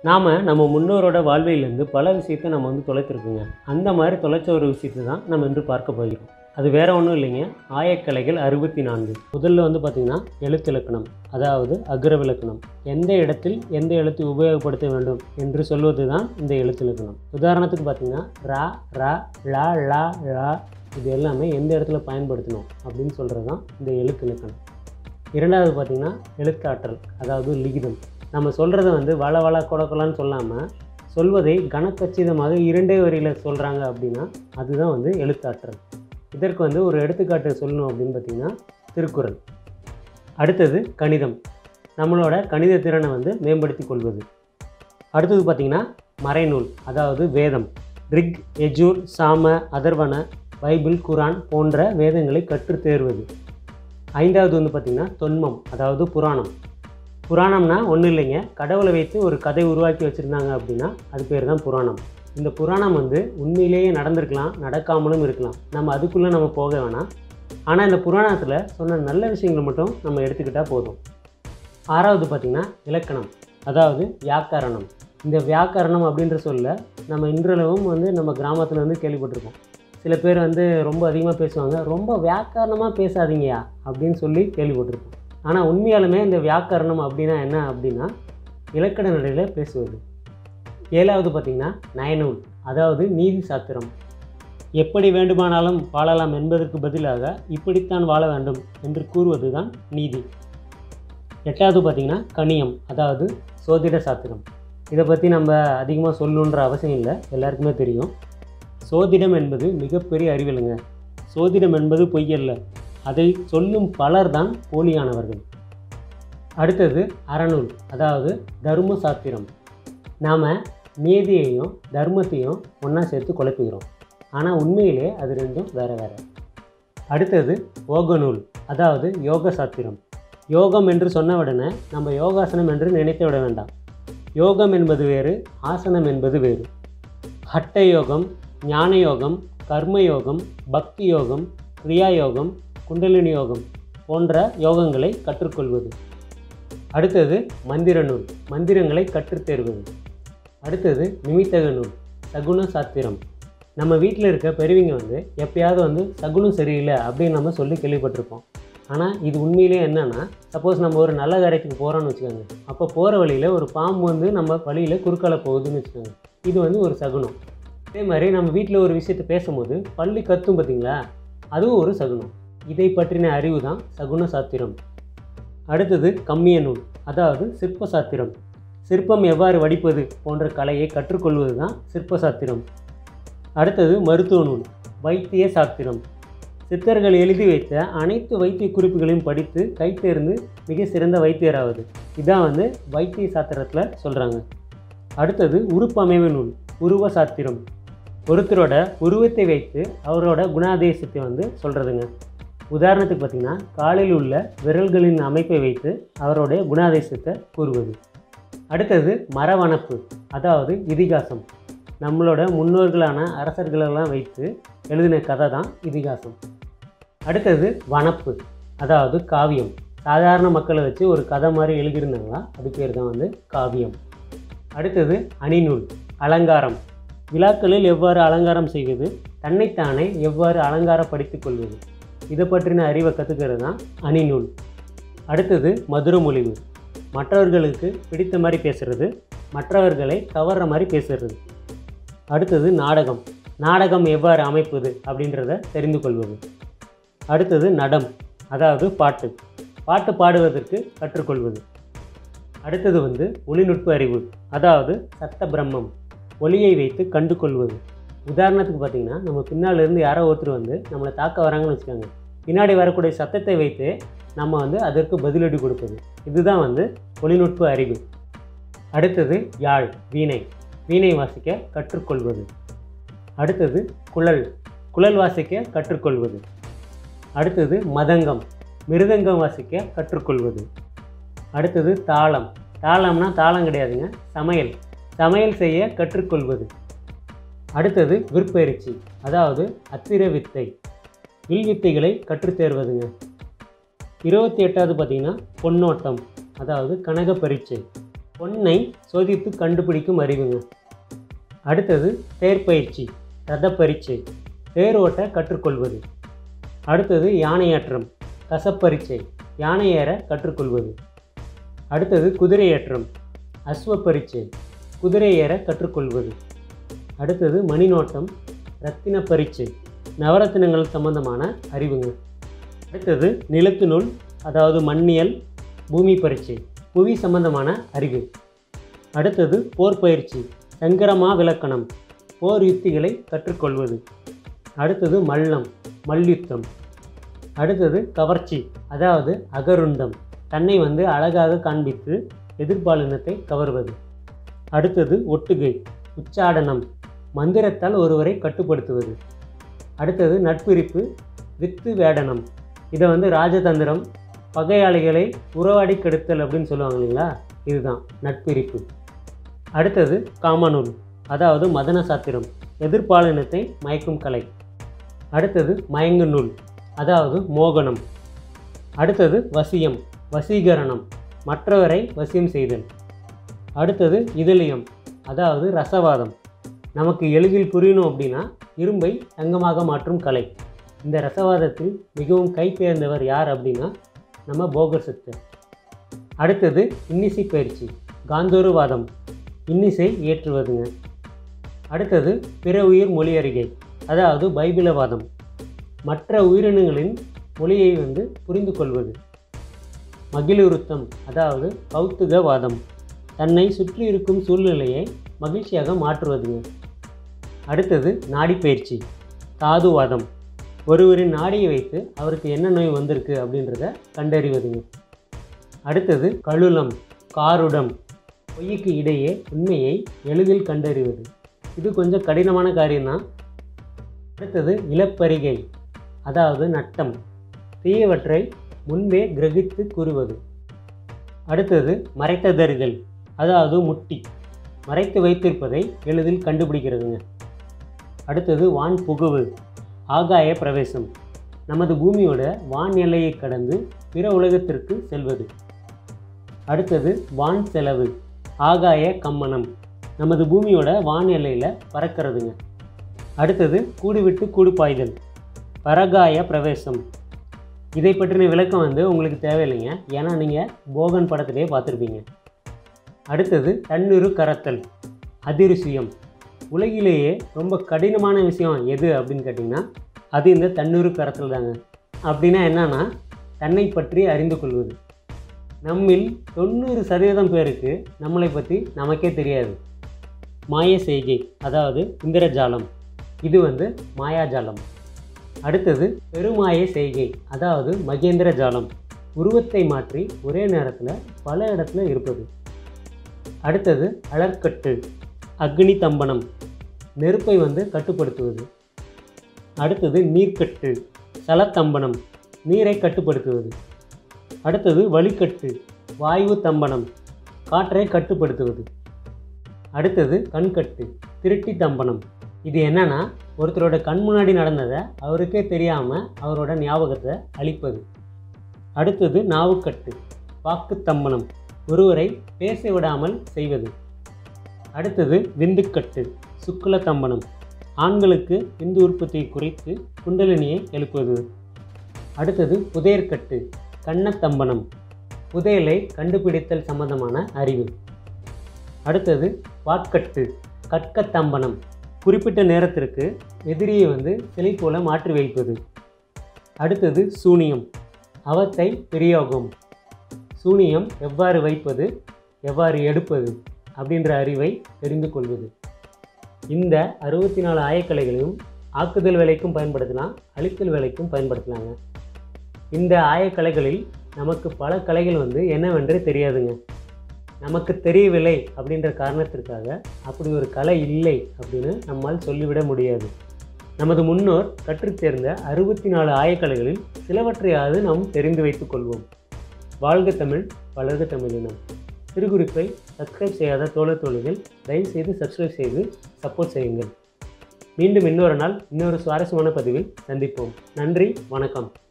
நாம் நம்ம முன்னோரோட வாழ்விலிருந்து பல விஷயத்தை நம்ம வந்து தொலைத்திருக்குங்க அந்த மாதிரி தொலைச்ச ஒரு விஷயத்தை தான் நம்ம இன்று பார்க்க போகிறோம் அது வேற ஒன்றும் இல்லைங்க ஆயக்கலைகள் அறுபத்தி நான்கு முதல்ல வந்து பார்த்திங்கன்னா எழுத்திலக்கணம் அதாவது அக்ரவிலக்கணம் எந்த இடத்தில் எந்த எழுத்தை உபயோகப்படுத்த வேண்டும் என்று சொல்வது தான் இந்த எழுத்திலக்கணம் உதாரணத்துக்கு பார்த்திங்கன்னா ரா ரா லா லா லா இது எல்லாமே எந்த இடத்துல பயன்படுத்தணும் அப்படின்னு சொல்கிறது தான் இந்த எழுத்திலக்கணம் இரண்டாவது பார்த்திங்கன்னா எழுத்தாற்றல் அதாவது லிகிதம் நம்ம சொல்கிறத வந்து வள வள கொடக்கொலான்னு சொல்லாமல் சொல்வதை கனக்கச்சிதமாக இரண்டே வரியில் சொல்கிறாங்க அப்படின்னா அதுதான் வந்து எழுத்தாற்றல் இதற்கு வந்து ஒரு எடுத்துக்காட்டு சொல்லணும் அப்படின்னு பார்த்திங்கன்னா திருக்குறள் அடுத்தது கணிதம் நம்மளோட கணித திறனை வந்து மேம்படுத்தி கொள்வது அடுத்தது பார்த்திங்கன்னா மறைநூல் அதாவது வேதம் ரிக் எஜூர் சாம அதர்வன பைபிள் குரான் போன்ற வேதங்களை கற்றுத் தேர்வது ஐந்தாவது வந்து பார்த்திங்கன்னா தொன்மம் அதாவது புராணம் புராணம்னா ஒன்றும் இல்லைங்க கடவுளை வைத்து ஒரு கதை உருவாக்கி வச்சுருந்தாங்க அப்படின்னா அது பேர் தான் புராணம் இந்த புராணம் வந்து உண்மையிலேயே நடந்திருக்கலாம் நடக்காமலும் இருக்கலாம் நம்ம அதுக்குள்ளே நம்ம போக வேணாம் ஆனால் இந்த புராணத்தில் சொன்ன நல்ல விஷயங்களை மட்டும் நம்ம எடுத்துக்கிட்டால் போதும் ஆறாவது பார்த்திங்கன்னா இலக்கணம் அதாவது வியாக்கரணம் இந்த வியாக்கரணம் அப்படின்ற சொல்ல நம்ம இன்றளவும் வந்து நம்ம கிராமத்தில் வந்து கேள்விப்பட்டிருக்கோம் சில பேர் வந்து ரொம்ப அதிகமாக பேசுவாங்க ரொம்ப வியாக்கரணமாக பேசாதீங்கயா அப்படின்னு சொல்லி கேள்விப்பட்டிருக்கோம் ஆனால் உண்மையாலுமே இந்த வியாக்கரணம் அப்படின்னா என்ன அப்படின்னா இலக்கண நடையில் பேசுவது ஏழாவது பார்த்திங்கன்னா நயனூல் அதாவது நீதி சாத்திரம் எப்படி வேண்டுமானாலும் வாழலாம் என்பதற்கு பதிலாக இப்படித்தான் வாழ வேண்டும் என்று கூறுவது தான் நீதி எட்டாவது பார்த்திங்கன்னா கணியம் அதாவது சோதிட சாத்திரம் இதை பற்றி நம்ம அதிகமாக சொல்லணுன்ற அவசியம் இல்லை எல்லாருக்குமே தெரியும் சோதிடம் என்பது மிகப்பெரிய அறிவியலுங்க சோதிடம் என்பது பொய்யல்ல அதை சொல்லும் பலர் தான் போலியானவர்கள் அடுத்தது அறநூல் அதாவது தர்ம சாத்திரம் நாம் நீதியையும் தர்மத்தையும் ஒன்றா சேர்த்து குழப்புகிறோம் ஆனால் உண்மையிலே அது ரெண்டும் வேறு வேறு அடுத்தது ஓகநூல் அதாவது யோக சாத்திரம் யோகம் என்று சொன்ன உடனே நம்ம யோகாசனம் என்று நினைத்து விட வேண்டாம் யோகம் என்பது வேறு ஆசனம் என்பது வேறு ஹட்ட யோகம் ஞான யோகம் கர்ம யோகம் பக்தி யோகம் கிரியா யோகம் குண்டலினி யோகம் போன்ற யோகங்களை கற்றுக்கொள்வது அடுத்தது மந்திர நூல் மந்திரங்களை கற்றுத் தேர்வது அடுத்தது நிமித்தக நூல் சகுன சாத்திரம் நம்ம வீட்டில் இருக்க பெரியவங்க வந்து எப்பயாவது வந்து சகுனம் சரியில்லை அப்படின்னு நம்ம சொல்லி கேள்விப்பட்டிருப்போம் ஆனால் இது உண்மையிலே என்னென்னா சப்போஸ் நம்ம ஒரு நல்ல காரியத்துக்கு போகிறோம்னு வச்சுக்கோங்க அப்போ போகிற வழியில் ஒரு பாம்பு வந்து நம்ம வழியில் குறுக்கால போகுதுன்னு வச்சுக்கோங்க இது வந்து ஒரு சகுனம் அதே மாதிரி நம்ம வீட்டில் ஒரு விஷயத்தை பேசும்போது பள்ளி கத்தும் பார்த்தீங்களா அதுவும் ஒரு சகுனம் இதை பற்றின அறிவு தான் சகுன சாத்திரம் அடுத்தது கம்மிய நூல் அதாவது சிற்ப சாத்திரம் சிற்பம் எவ்வாறு வடிப்பது போன்ற கலையை கற்றுக்கொள்வது தான் சிற்ப சாத்திரம் அடுத்தது மருத்துவ நூல் வைத்திய சாத்திரம் சித்தர்கள் எழுதி வைத்த அனைத்து வைத்திய குறிப்புகளையும் படித்து கைத்தேர்ந்து மிக சிறந்த வைத்தியராவது இதான் வந்து வைத்திய சாத்திரத்தில் சொல்கிறாங்க அடுத்தது உறுப்பமைவு நூல் உருவ சாத்திரம் ஒருத்தரோட உருவத்தை வைத்து அவரோட குணாதேசத்தை வந்து சொல்கிறதுங்க உதாரணத்துக்கு பார்த்திங்கன்னா காலில் உள்ள விரல்களின் அமைப்பை வைத்து அவருடைய குணாதேசத்தை கூறுவது அடுத்தது மரவனப்பு அதாவது இதிகாசம் நம்மளோட முன்னோர்களான அரசர்களெல்லாம் வைத்து எழுதின கதை தான் இதிகாசம் அடுத்தது வனப்பு அதாவது காவியம் சாதாரண மக்களை வச்சு ஒரு கதை மாதிரி எழுதியிருந்தாங்களா அது பேர் தான் வந்து காவியம் அடுத்தது அணிநூல் அலங்காரம் விழாக்களில் எவ்வாறு அலங்காரம் செய்வது தன்னைத்தானே எவ்வாறு அலங்காரப்படுத்திக் கொள்வது இதை பற்றின அறிவை கற்றுக்கிறது தான் அணிநூல் அடுத்தது மதுர மொழிவு மற்றவர்களுக்கு பிடித்த மாதிரி பேசுகிறது மற்றவர்களை கவர்ற மாதிரி பேசுறது அடுத்தது நாடகம் நாடகம் எவ்வாறு அமைப்பது அப்படின்றத தெரிந்து கொள்வது அடுத்தது நடம் அதாவது பாட்டு பாட்டு பாடுவதற்கு கற்றுக்கொள்வது அடுத்தது வந்து ஒளிநுட்ப அறிவு அதாவது சத்த பிரம்மம் ஒளியை வைத்து கண்டு கொள்வது உதாரணத்துக்கு பார்த்தீங்கன்னா நம்ம பின்னால் இருந்து யாரோ ஒருத்தர் வந்து நம்மளை தாக்க வராங்கன்னு வச்சுக்கோங்க பின்னாடி வரக்கூடிய சத்தத்தை வைத்து நம்ம வந்து அதற்கு பதிலடி கொடுப்பது இதுதான் வந்து தொழில்நுட்ப அறிவு அடுத்தது யாழ் வீணை வீணை வாசிக்க கற்றுக்கொள்வது அடுத்தது குழல் குழல் வாசிக்க கற்றுக்கொள்வது அடுத்தது மதங்கம் மிருதங்கம் வாசிக்க கற்றுக்கொள்வது அடுத்தது தாளம் தாளம்னா தாளம் கிடையாதுங்க சமையல் சமையல் செய்ய கற்றுக்கொள்வது அடுத்தது விற்பயிற்சி அதாவது அத்திர வித்தை வில் வித்தைகளை கற்றுத் தேர்வதுங்க இருபத்தி எட்டாவது பார்த்தீங்கன்னா பொன்னோட்டம் அதாவது கனக பரீட்சை பொன்னை சோதித்து கண்டுபிடிக்கும் அறிவுங்க அடுத்தது தேர்ப்பயிற்சி ரத பரீட்சை தேர் ஓட்ட கற்றுக்கொள்வது அடுத்தது யானையேற்றம் கசப்பரீட்சை யானை ஏற கற்றுக்கொள்வது அடுத்தது குதிரையேற்றம் அஸ்வ பரீட்சை குதிரை ஏற கற்றுக்கொள்வது அடுத்தது மணிநோட்டம் ரத்தின பரீட்சை நவரத்தினங்கள் சம்பந்தமான அறிவுங்க அடுத்தது நிலத்து நூல் அதாவது மண்ணியல் பூமி பரீட்சை புவி சம்பந்தமான அறிவு அடுத்தது போர் பயிற்சி சங்கரமா விளக்கணம் போர் யுத்திகளை கற்றுக்கொள்வது அடுத்தது மல்லம் மல்யுத்தம் அடுத்தது கவர்ச்சி அதாவது அகருண்டம் தன்னை வந்து அழகாக காண்பித்து எதிர்பாலினத்தை கவர்வது அடுத்தது ஒட்டுகை உச்சாடனம் மந்திரத்தால் ஒருவரை கட்டுப்படுத்துவது அடுத்தது நட்பிரிப்பு வித்து வேடனம் இதை வந்து ராஜதந்திரம் பகையாளிகளை உறவாடி கெடுத்தல் அப்படின்னு சொல்லுவாங்க இல்லைங்களா இதுதான் நட்பிரிப்பு அடுத்தது காமநூல் அதாவது மதன சாத்திரம் எதிர்பாலினத்தை மயக்கும் கலை அடுத்தது மயங்கு நூல் அதாவது மோகனம் அடுத்தது வசியம் வசீகரணம் மற்றவரை வசியம் செய்தல் அடுத்தது இதழியம் அதாவது ரசவாதம் நமக்கு எளிதில் புரியணும் அப்படின்னா இரும்பை தங்கமாக மாற்றும் கலை இந்த ரசவாதத்தில் மிகவும் கைப்பேர்ந்தவர் யார் அப்படின்னா நம்ம போகர் சித்தர் அடுத்தது இன்னிசை பயிற்சி காந்தோருவாதம் இன்னிசை ஏற்றுவதுங்க அடுத்தது பிற உயிர் மொழி அறிகை அதாவது பைபிளவாதம் மற்ற உயிரினங்களின் மொழியை வந்து புரிந்து கொள்வது மகிழுருத்தம் அதாவது கௌத்துகவாதம் தன்னை சுற்றி இருக்கும் சூழ்நிலையை மகிழ்ச்சியாக மாற்றுவதுங்க அடுத்தது நாடி பயிற்சி தாதுவாதம் ஒருவரின் நாடியை வைத்து அவருக்கு என்ன நோய் வந்திருக்கு அப்படின்றத கண்டறிவதுங்க அடுத்தது கழுலம் காருடம் பொய்க்கு இடையே உண்மையை எளிதில் கண்டறிவது இது கொஞ்சம் கடினமான காரியம்தான் அடுத்தது இலப்பரிகை அதாவது நட்டம் தீயவற்றை முன்பே கிரகித்து கூறுவது அடுத்தது மறைத்ததறிதல் அதாவது முட்டி மறைத்து வைத்திருப்பதை எளிதில் கண்டுபிடிக்கிறதுங்க அடுத்தது வான் புகுவு ஆகாய பிரவேசம் நமது பூமியோட வான் எல்லையை கடந்து பிற உலகத்திற்கு செல்வது அடுத்தது வான் செலவு ஆகாய கம்மனம் நமது பூமியோட வான் எல்லையில் பறக்கிறதுங்க அடுத்தது கூடு விட்டு கூடு பாய்தல் பரகாய பிரவேசம் இதை பற்றின விளக்கம் வந்து உங்களுக்கு தேவையில்லைங்க ஏன்னா நீங்கள் போகன் படத்திலே பார்த்துருப்பீங்க அடுத்தது தன்னுரு கரத்தல் அதிருசியம் உலகிலேயே ரொம்ப கடினமான விஷயம் எது அப்படின்னு கேட்டிங்கன்னா அது இந்த தன்னுரு கரத்தல் தாங்க அப்படின்னா என்னன்னா தன்னை பற்றி அறிந்து கொள்வது நம்மில் தொண்ணூறு சதவீதம் பேருக்கு நம்மளை பற்றி நமக்கே தெரியாது மாய செய்கை அதாவது இந்திரஜாலம் இது வந்து மாயாஜாலம் அடுத்தது பெருமாய செய்கை அதாவது மகேந்திர ஜாலம் உருவத்தை மாற்றி ஒரே நேரத்தில் பல இடத்துல இருப்பது அடுத்தது அலர்கட்டு அக்னி தம்பனம் நெருப்பை வந்து கட்டுப்படுத்துவது அடுத்தது நீர்க்கட்டு சலத்தம்பனம் நீரை கட்டுப்படுத்துவது அடுத்தது வழிக்கட்டு வாயு தம்பனம் காற்றை கட்டுப்படுத்துவது அடுத்தது கண்கட்டு திருட்டி தம்பனம் இது என்னன்னா ஒருத்தரோட கண் முன்னாடி நடந்ததை அவருக்கே தெரியாமல் அவரோட ஞாபகத்தை அழிப்பது அடுத்தது நாவுக்கட்டு வாக்குத்தம்பனம் ஒருவரை பேச விடாமல் செய்வது அடுத்தது விந்துக்கட்டு சுக்குல தம்பனம் ஆண்களுக்கு விந்து உற்பத்தியை குறைத்து குண்டலினியை எழுப்புவது அடுத்தது புதையற்கட்டு கண்ணத்தம்பனம் புதையலை கண்டுபிடித்தல் சம்பந்தமான அறிவு அடுத்தது வாட்கட்டு கற்கத்தம்பனம் குறிப்பிட்ட நேரத்திற்கு எதிரியை வந்து சிலை போல மாற்றி வைப்பது அடுத்தது சூனியம் அவத்தை பிரயோகம் சூனியம் எவ்வாறு வைப்பது எவ்வாறு எடுப்பது அப்படின்ற அறிவை தெரிந்து கொள்வது இந்த அறுபத்தி நாலு ஆயக்கலைகளையும் ஆக்குதல் வேலைக்கும் பயன்படுத்தலாம் அழித்தல் வேலைக்கும் பயன்படுத்தலாங்க இந்த ஆயக்கலைகளில் நமக்கு பல கலைகள் வந்து என்னவென்று தெரியாதுங்க நமக்கு தெரியவில்லை அப்படின்ற காரணத்திற்காக அப்படி ஒரு கலை இல்லை அப்படின்னு நம்மால் சொல்லிவிட முடியாது நமது முன்னோர் கற்றுத் தேர்ந்த அறுபத்தி நாலு ஆயக்கலைகளில் சிலவற்றையாவது நாம் தெரிந்து வைத்துக் கொள்வோம் வாழ்க தமிழ் வளர்க தமிழினம் திருக்குறிப்பை சப்ஸ்கிரைப் செய்யாத தோழர் தோழிகள் தயவுசெய்து சப்ஸ்கிரைப் செய்து சப்போர்ட் செய்யுங்கள் மீண்டும் இன்னொரு நாள் இன்னொரு சுவாரஸ்யமான பதிவில் சந்திப்போம் நன்றி வணக்கம்